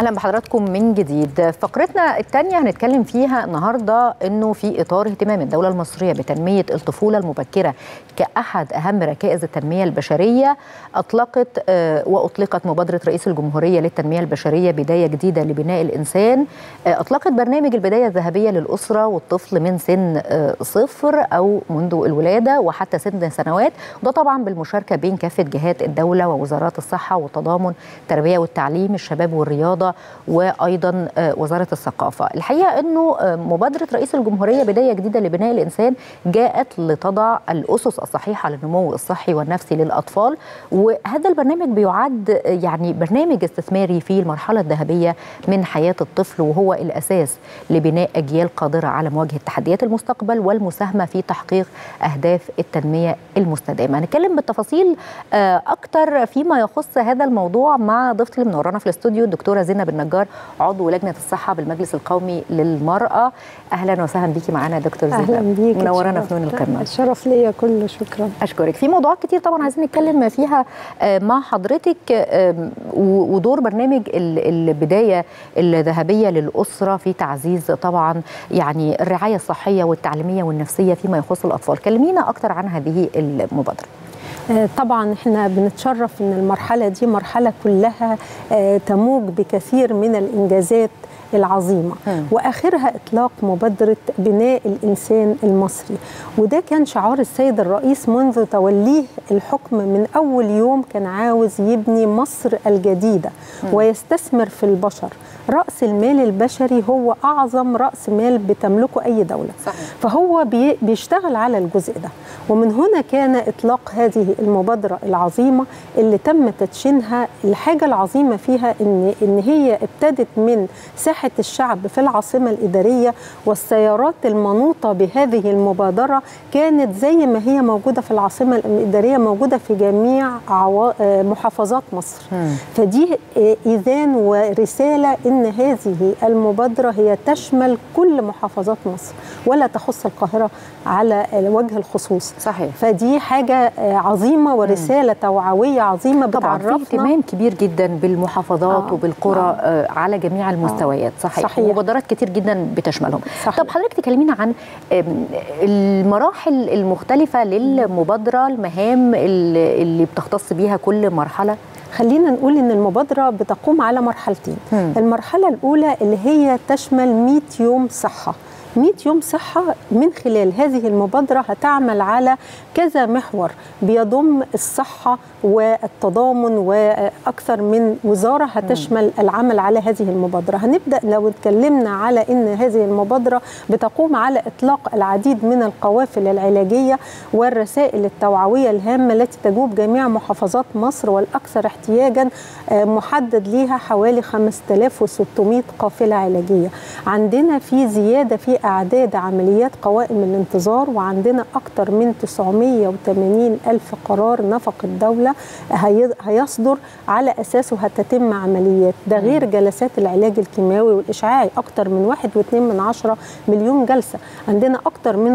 اهلا بحضراتكم من جديد فقرتنا الثانيه هنتكلم فيها النهارده انه في اطار اهتمام الدوله المصريه بتنميه الطفوله المبكره كاحد اهم ركائز التنميه البشريه اطلقت واطلقت مبادره رئيس الجمهوريه للتنميه البشريه بدايه جديده لبناء الانسان اطلقت برنامج البدايه الذهبيه للاسره والطفل من سن صفر او منذ الولاده وحتى سن سنوات وده طبعا بالمشاركه بين كافه جهات الدوله ووزارات الصحه والتضامن التربيه والتعليم الشباب والرياضه وايضا وزاره الثقافه الحقيقه انه مبادره رئيس الجمهوريه بدايه جديده لبناء الانسان جاءت لتضع الاسس الصحيحه للنمو الصحي والنفسي للاطفال وهذا البرنامج بيعد يعني برنامج استثماري في المرحله الذهبيه من حياه الطفل وهو الاساس لبناء اجيال قادره على مواجهه تحديات المستقبل والمساهمه في تحقيق اهداف التنميه المستدامه هنتكلم بالتفاصيل اكتر فيما يخص هذا الموضوع مع ضيفتي اللي منورانا في الاستوديو الدكتوره زينب النجار عضو لجنه الصحه بالمجلس القومي للمراه اهلا وسهلا بيكي معانا دكتور زينب اهلا بيكي منورانا فنون القمه الشرف ليا كله شكرا اشكرك في موضوعات كتير طبعا عايزين نتكلم فيها مع حضرتك ودور برنامج البدايه الذهبيه للاسره في تعزيز طبعا يعني الرعايه الصحيه والتعليميه والنفسيه فيما يخص الاطفال كلمينا اكتر عن هذه المبادره طبعا احنا بنتشرف ان المرحله دي مرحله كلها تموج بكثير من الانجازات العظيمة م. وآخرها إطلاق مبادرة بناء الإنسان المصري وده كان شعار السيد الرئيس منذ توليه الحكم من أول يوم كان عاوز يبني مصر الجديدة م. ويستثمر في البشر رأس المال البشري هو أعظم رأس مال بتملكه أي دولة صحيح. فهو بي بيشتغل على الجزء ده ومن هنا كان إطلاق هذه المبادرة العظيمة اللي تم تدشينها الحاجة العظيمة فيها إن, إن هي ابتدت من ساحة الشعب في العاصمة الإدارية والسيارات المنوطة بهذه المبادرة كانت زي ما هي موجودة في العاصمة الإدارية موجودة في جميع عوا... محافظات مصر م. فدي إذان ورسالة ان هذه المبادره هي تشمل كل محافظات مصر ولا تخص القاهره على وجه الخصوص صحيح فدي حاجه عظيمه ورساله توعويه عظيمه طبعا في اهتمام كبير جدا بالمحافظات آه وبالقرى آه على جميع المستويات صحيح, صحيح. مبادرات كتير جدا بتشملهم صحيح. طب حضرتك تكلمينا عن المراحل المختلفه للمبادره المهام اللي بتختص بيها كل مرحله خلينا نقول ان المبادره بتقوم على مرحلتين م. المرحله الاولى اللي هي تشمل 100 يوم صحه 100 يوم صحة من خلال هذه المبادرة هتعمل على كذا محور بيضم الصحة والتضامن وأكثر من وزارة هتشمل العمل على هذه المبادرة هنبدأ لو اتكلمنا على أن هذه المبادرة بتقوم على إطلاق العديد من القوافل العلاجية والرسائل التوعوية الهامة التي تجوب جميع محافظات مصر والأكثر احتياجا محدد ليها حوالي 5600 قافلة علاجية عندنا في زيادة في أعداد عمليات قوائم الانتظار وعندنا أكثر من 980 ألف قرار نفق الدولة هيصدر على أساسه هتتم عمليات ده غير جلسات العلاج الكيماوي والإشعاعي أكثر من 1.2 من عشرة مليون جلسة عندنا أكثر من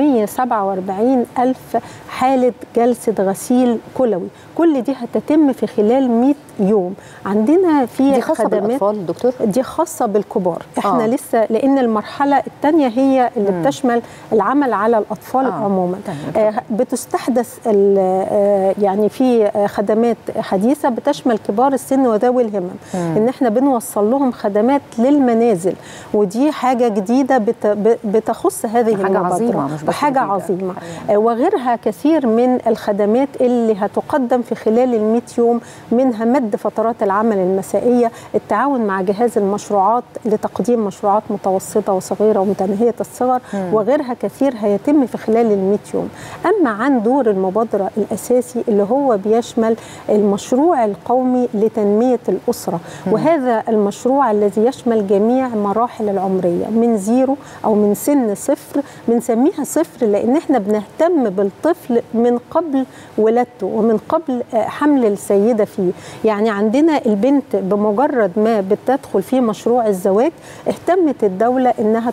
447 ألف حالة جلسة غسيل كلوي كل دي هتتم في خلال 100 يوم عندنا في دي خاصة خدمات بالأطفال دكتور؟ دي خاصة بالكبار احنا آه. لسه لأن المرحلة الثانية هي اللي مم. بتشمل العمل على الأطفال آه. عموما آه بتستحدث آه يعني في خدمات حديثة بتشمل كبار السن وذوي الهمم مم. ان احنا بنوصل لهم خدمات للمنازل ودي حاجة جديدة بت بتخص هذه حاجة عظيمة مش حاجة عظيمة آه وغيرها كثير من الخدمات اللي هتقدم في خلال ال يوم منها مد فترات العمل المسائية التعاون مع جهاز المشروعات لتقديم مشروعات متوسطة وصغيرة ومتناهية الصغر مم. وغيرها كثير هيتم في خلال ال يوم أما عن دور المبادرة الأساسي اللي هو بيشمل المشروع القومي لتنمية الأسرة مم. وهذا المشروع الذي يشمل جميع مراحل العمرية من زيرو أو من سن صفر بنسميها صفر لأن احنا بنهتم بالطفل من قبل ولادته ومن قبل حمل السيدة فيه يعني عندنا البنت بمجرد ما بتدخل في مشروع الزواج اهتمت الدولة انها توفر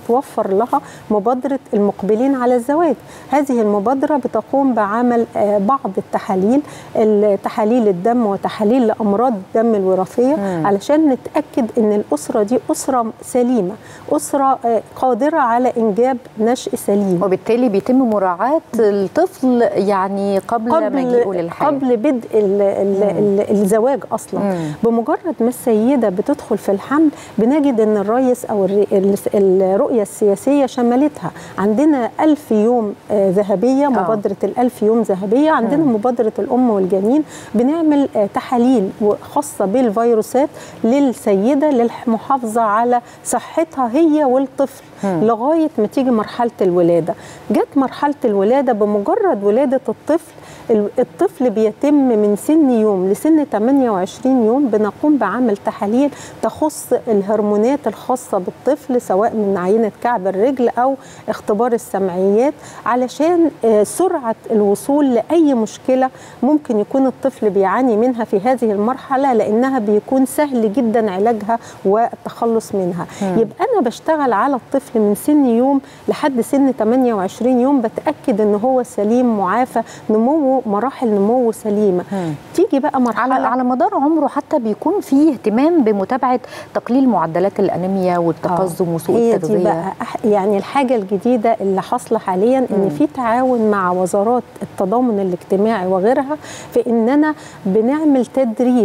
بنوفر لها مبادره المقبلين على الزواج هذه المبادره بتقوم بعمل بعض التحاليل تحاليل الدم وتحاليل لامراض الدم الوراثيه مم. علشان نتاكد ان الاسره دي اسره سليمه اسره قادره على انجاب نشء سليم وبالتالي بيتم مراعاه الطفل يعني قبل, قبل مجيئه للحياه قبل بدء ال ال ال الزواج اصلا مم. بمجرد ما السيده بتدخل في الحمل بنجد ان الرئيس او الرؤيه السياسيه شملتها عندنا ألف يوم ذهبيه مبادره الألف يوم ذهبيه عندنا مم. مبادره الام والجنين بنعمل تحاليل خاصه بالفيروسات للسيده للمحافظه على صحتها هي والطفل مم. لغايه ما تيجي مرحله الولاده جت مرحله الولاده بمجرد ولاده الطفل الطفل بيتم من سن يوم لسن 28 يوم بنقوم بعمل تحاليل تخص الهرمونات الخاصة بالطفل سواء من عينة كعب الرجل أو اختبار السمعيات علشان سرعة الوصول لأي مشكلة ممكن يكون الطفل بيعاني منها في هذه المرحلة لأنها بيكون سهل جدا علاجها والتخلص منها مم. يبقى أنا بشتغل على الطفل من سن يوم لحد سن 28 يوم بتأكد أن هو سليم معافى نموه مراحل نمو سليمه مم. تيجي بقى مرحله على على مدار عمره حتى بيكون فيه اهتمام بمتابعه تقليل معدلات الانيميا والتقزم آه. وسوء هي التغذيه دي بقى يعني الحاجه الجديده اللي حاصله حاليا مم. ان في تعاون مع وزارات التضامن الاجتماعي وغيرها في اننا بنعمل تدريب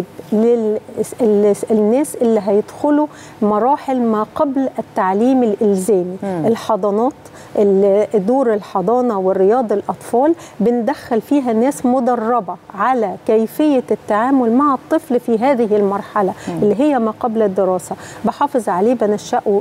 للناس اللي هيدخلوا مراحل ما قبل التعليم الالزامي مم. الحضانات دور الحضانه والرياض الاطفال بندخل فيها ناس مدربه على كيفيه التعامل مع الطفل في هذه المرحله م. اللي هي ما قبل الدراسه بحافظ عليه بنشأه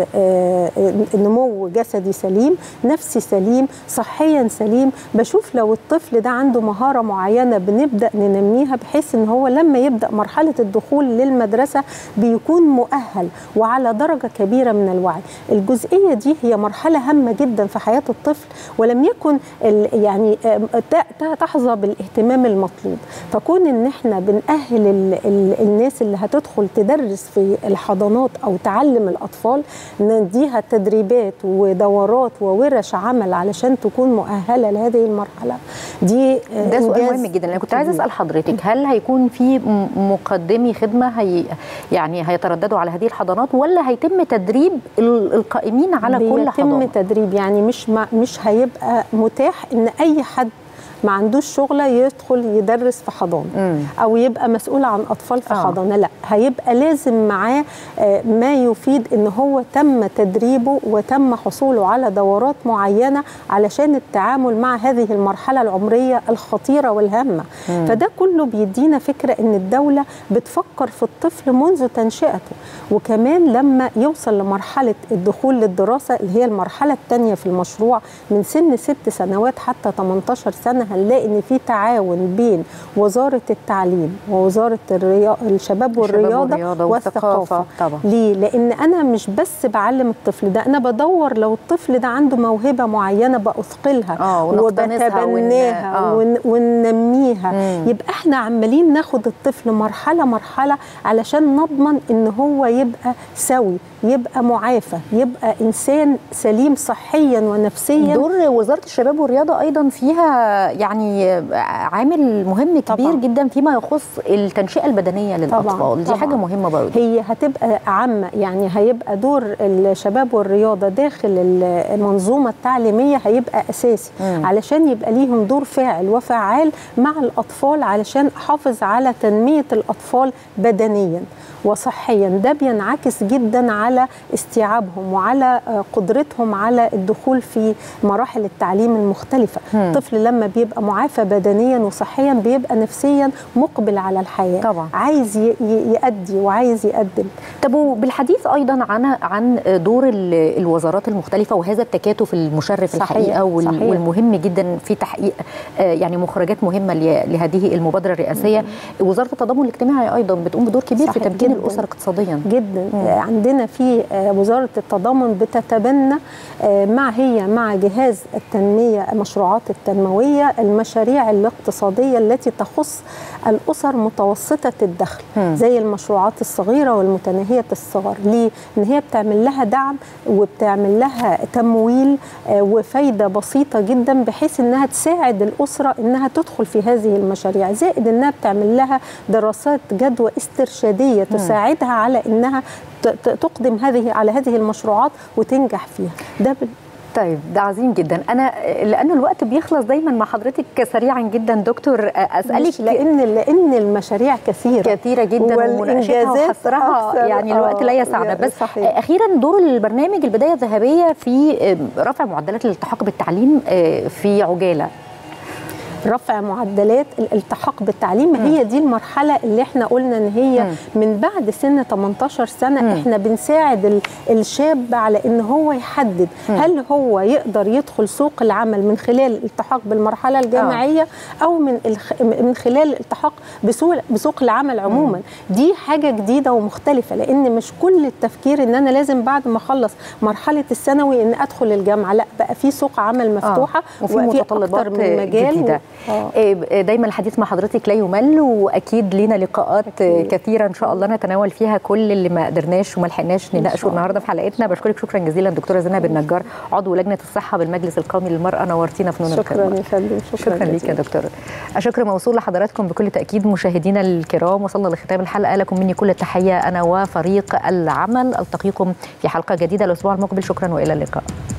نمو جسدي سليم نفسي سليم صحيا سليم بشوف لو الطفل ده عنده مهاره معينه بنبدا ننميها بحيث ان هو لما يبدا مرحله الدخول للمدرسه بيكون مؤهل وعلى درجه كبيره من الوعي الجزئيه دي هي مرحله هامه جدا في حياه الطفل ولم يكن يعني تحظى بالاهتمام المطلوب فكون ان احنا بنأهل ال ال الناس اللي هتدخل تدرس في الحضانات او تعلم الاطفال نديها تدريبات ودورات وورش عمل علشان تكون مؤهله لهذه المرحله دي ده سؤال مهم جدا انا كنت عايزه اسال حضرتك هل هيكون في مقدمي خدمه هي يعني هيترددوا على هذه الحضانات ولا هيتم تدريب القائمين على كل حضانه يتم تدريب يعني مش مش هيبقى متاح ان اي حد ما عندوش شغله يدخل يدرس في حضانه او يبقى مسؤول عن اطفال في آه. حضانه لا هيبقى لازم معاه ما يفيد ان هو تم تدريبه وتم حصوله على دورات معينه علشان التعامل مع هذه المرحله العمريه الخطيره والهامه مم. فده كله بيدينا فكره ان الدوله بتفكر في الطفل منذ تنشئته وكمان لما يوصل لمرحله الدخول للدراسه اللي هي المرحله الثانيه في المشروع من سن ست سنوات حتى 18 سنه هنلاقي ان في تعاون بين وزاره التعليم ووزاره الريا... الشباب والرياضه, والرياضة والثقافه طبعا. ليه لان انا مش بس بعلم الطفل ده انا بدور لو الطفل ده عنده موهبه معينه باثقلها آه وبتبناها ون... وننميها مم. يبقى احنا عمالين ناخد الطفل مرحله مرحله علشان نضمن ان هو يبقى سوي يبقى معافى يبقى انسان سليم صحيا ونفسيا دور وزاره الشباب والرياضه ايضا فيها يعني عامل مهم كبير طبعا. جدا فيما يخص التنشئه البدنيه للاطفال طبعا. دي طبعا. حاجه مهمه برضه هي هتبقى عامه يعني هيبقى دور الشباب والرياضه داخل المنظومه التعليميه هيبقى اساسي م. علشان يبقى ليهم دور فاعل وفعال مع الاطفال علشان احافظ على تنميه الاطفال بدنيا وصحيا ده بينعكس جدا على استيعابهم وعلى قدرتهم على الدخول في مراحل التعليم المختلفة الطفل لما بيبقى معافى بدنيا وصحيا بيبقى نفسيا مقبل على الحياة طبعا. عايز يأدي وعايز يقدم طب وبالحديث أيضا عن عن دور الوزارات المختلفة وهذا التكاتف المشرف صحيح. الحقيقة صحيح. والمهم جدا في تحقيق يعني مخرجات مهمة لهذه المبادرة الرئاسية وزارة التضامن الاجتماعي أيضا بتقوم بدور كبير صحيح. في تمكين تمكين جداً. الاسر اقتصاديا جدا آه، عندنا في آه، وزاره التضامن بتتبنى آه، مع هي مع جهاز التنميه المشروعات التنمويه المشاريع الاقتصاديه التي تخص الاسر متوسطه الدخل مم. زي المشروعات الصغيره والمتناهيه الصغر ليه ان هي بتعمل لها دعم وبتعمل لها تمويل آه، وفايده بسيطه جدا بحيث انها تساعد الاسره انها تدخل في هذه المشاريع زائد انها بتعمل لها دراسات جدوى استرشاديه تساعدها على انها ت- ت- تقدم هذه على هذه المشروعات وتنجح فيها ده بال- طيب ده عظيم جدا انا لان الوقت بيخلص دايما مع حضرتك سريعا جدا دكتور اسالك مش لان لان المشاريع كثيره كثيره جدا ومناقشتها والإنجازات وحصرها أكثر. يعني الوقت لا آه، يسعنا يعني بس صحيح. اخيرا دور البرنامج البدايه الذهبيه في رفع معدلات الالتحاق بالتعليم في عجاله رفع معدلات الالتحاق بالتعليم هي دي المرحله اللي احنا قلنا ان هي مم. من بعد سن 18 سنه مم. احنا بنساعد ال- الشاب على ان هو يحدد هل هو يقدر يدخل سوق العمل من خلال الالتحاق بالمرحله الجامعيه او من الخ- من خلال الالتحاق بسوق بسوق العمل عموما دي حاجه جديده ومختلفه لان مش كل التفكير ان انا لازم بعد ما اخلص مرحله الثانوي ان ادخل الجامعه لا بقى في سوق عمل مفتوحه وفي وفي متطلبات أكتر من مجال جديده آه. آه، دايما الحديث مع حضرتك لا يمل واكيد لينا لقاءات أكيد. كثيره ان شاء الله نتناول فيها كل اللي ما قدرناش وما لحقناش إن نناقشه شاء الله. النهارده في حلقتنا بشكرك شكرا جزيلا دكتوره زينب النجار عضو لجنه الصحه بالمجلس القومي للمراه نورتينا في نون شكرا الخدمه يا فندم شكرا, شكرا ليك يا جزيلا. دكتور الشكر موصول لحضراتكم بكل تاكيد مشاهدينا الكرام وصلنا لختام الحلقه لكم مني كل التحيه انا وفريق العمل التقيكم في حلقه جديده الاسبوع المقبل شكرا والى اللقاء